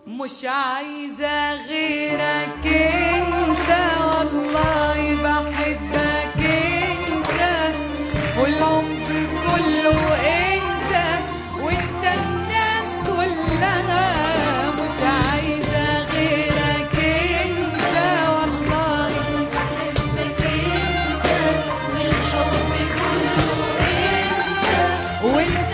مش عايزة غيرك انت والله بحبك انت والعمر كله انت وانت الناس كلها مش عايزة غيرك انت والله بحبك انت والحب كله انت وانت